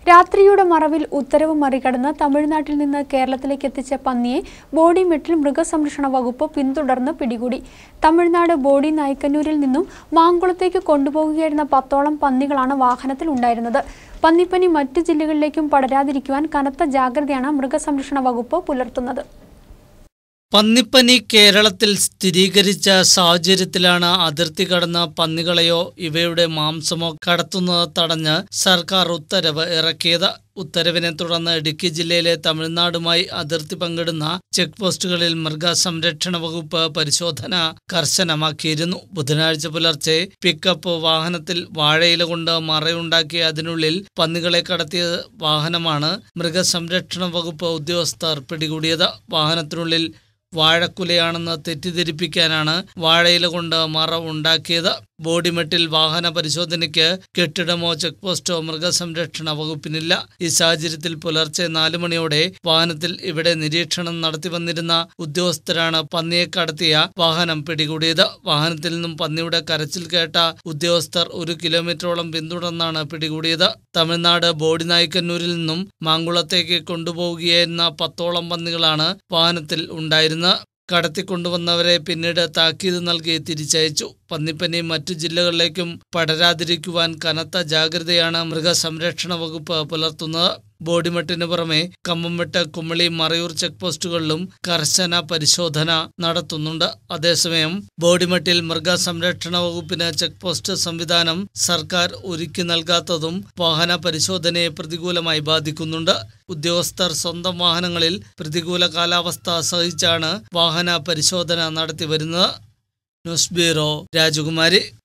രാത്രിയുടെ മറവിൽ ഉത്തരവ് മറികടന്ന് തമിഴ്നാട്ടിൽ നിന്ന് കേരളത്തിലേക്ക് എത്തിച്ച പന്നിയെ ബോഡിമെട്ടിൽ മൃഗസംരക്ഷണ വകുപ്പ് പിന്തുടർന്ന് പിടികൂടി തമിഴ്നാട് ബോഡി നായ്ക്കന്നൂരിൽ നിന്നും മാങ്കുളത്തേക്ക് കൊണ്ടുപോകുകയായിരുന്ന പത്തോളം പന്നികളാണ് വാഹനത്തിൽ ഉണ്ടായിരുന്നത് പന്നിപ്പനി മറ്റു ജില്ലകളിലേക്കും പടരാതിരിക്കുവാൻ കനത്ത ജാഗ്രതയാണ് മൃഗസംരക്ഷണ വകുപ്പ് പുലർത്തുന്നത് പന്നിപ്പനി കേരളത്തിൽ സ്ഥിരീകരിച്ച സാഹചര്യത്തിലാണ് അതിർത്തി കടന്ന പന്നികളെയോ ഇവയുടെ മാംസമോ കടത്തുന്നത് തടഞ്ഞ് സർക്കാർ ഉത്തരവ് ഇറക്കിയത് ഉത്തരവിനെ തുടർന്ന് ഇടുക്കി ജില്ലയിലെ തമിഴ്നാടുമായി അതിർത്തി പങ്കിടുന്ന ചെക്ക് പോസ്റ്റുകളിൽ മൃഗസംരക്ഷണ വകുപ്പ് പരിശോധന കർശനമാക്കിയിരുന്നു ബുധനാഴ്ച പുലർച്ചെ പിക്കപ്പ് വാഹനത്തിൽ വാഴയില കൊണ്ട് മറയുണ്ടാക്കി അതിനുള്ളിൽ പന്നികളെ കടത്തിയ വാഹനമാണ് മൃഗസംരക്ഷണ വകുപ്പ് ഉദ്യോഗസ്ഥർ പിടികൂടിയത് വാഹനത്തിനുള്ളിൽ വാഴക്കുലയാണെന്ന് തെറ്റിദ്ധരിപ്പിക്കാനാണ് വാഴയില കൊണ്ട് മറ ഉണ്ടാക്കിയത് ബോഡിമെട്ടിൽ വാഹന പരിശോധനയ്ക്ക് കെട്ടിടമോ ചെക്ക് പോസ്റ്റോ മൃഗസംരക്ഷണ വകുപ്പിനില്ല ഈ സാഹചര്യത്തിൽ പുലർച്ചെ നാലു മണിയോടെ വാഹനത്തിൽ ഇവിടെ നിരീക്ഷണം നടത്തി വന്നിരുന്ന ഉദ്യോഗസ്ഥരാണ് പന്നിയെ കടത്തിയ വാഹനം പിടികൂടിയത് വാഹനത്തിൽ നിന്നും പന്നിയുടെ കരച്ചിൽ കേട്ട ഉദ്യോഗസ്ഥർ ഒരു കിലോമീറ്ററോളം പിന്തുടർന്നാണ് പിടികൂടിയത് തമിഴ്നാട് ബോഡി നായ്ക്കന്നൂരിൽ നിന്നും മാങ്കുളത്തേക്ക് കൊണ്ടുപോവുകയായിരുന്ന പത്തോളം പന്നികളാണ് വാഹനത്തിൽ ഉണ്ടായിരുന്നത് കടത്തിക്കൊണ്ടുവന്നവരെ പിന്നീട് താക്കീത് നൽകി തിരിച്ചയച്ചു പന്നിപ്പനി മറ്റു ജില്ലകളിലേക്കും പടരാതിരിക്കുവാൻ കനത്ത ജാഗ്രതയാണ് മൃഗസംരക്ഷണ വകുപ്പ് പുലർത്തുന്നത് ബോഡിമെട്ടിന് പുറമെ കമ്പംമെട്ട് കുമളി മറയൂർ ചെക്ക് പോസ്റ്റുകളിലും കർശന പരിശോധന നടത്തുന്നുണ്ട് അതേസമയം ബോഡിമെട്ടിൽ മൃഗസംരക്ഷണ വകുപ്പിന് ചെക്ക് പോസ്റ്റ് സംവിധാനം സർക്കാർ ഒരുക്കി നൽകാത്തതും വാഹന പരിശോധനയെ പ്രതികൂലമായി ബാധിക്കുന്നുണ്ട് ഉദ്യോഗസ്ഥർ സ്വന്തം വാഹനങ്ങളിൽ പ്രതികൂല കാലാവസ്ഥ സഹിച്ചാണ് വാഹന പരിശോധന നടത്തി വരുന്നത് ന്യൂസ് ബ്യൂറോ രാജകുമാരി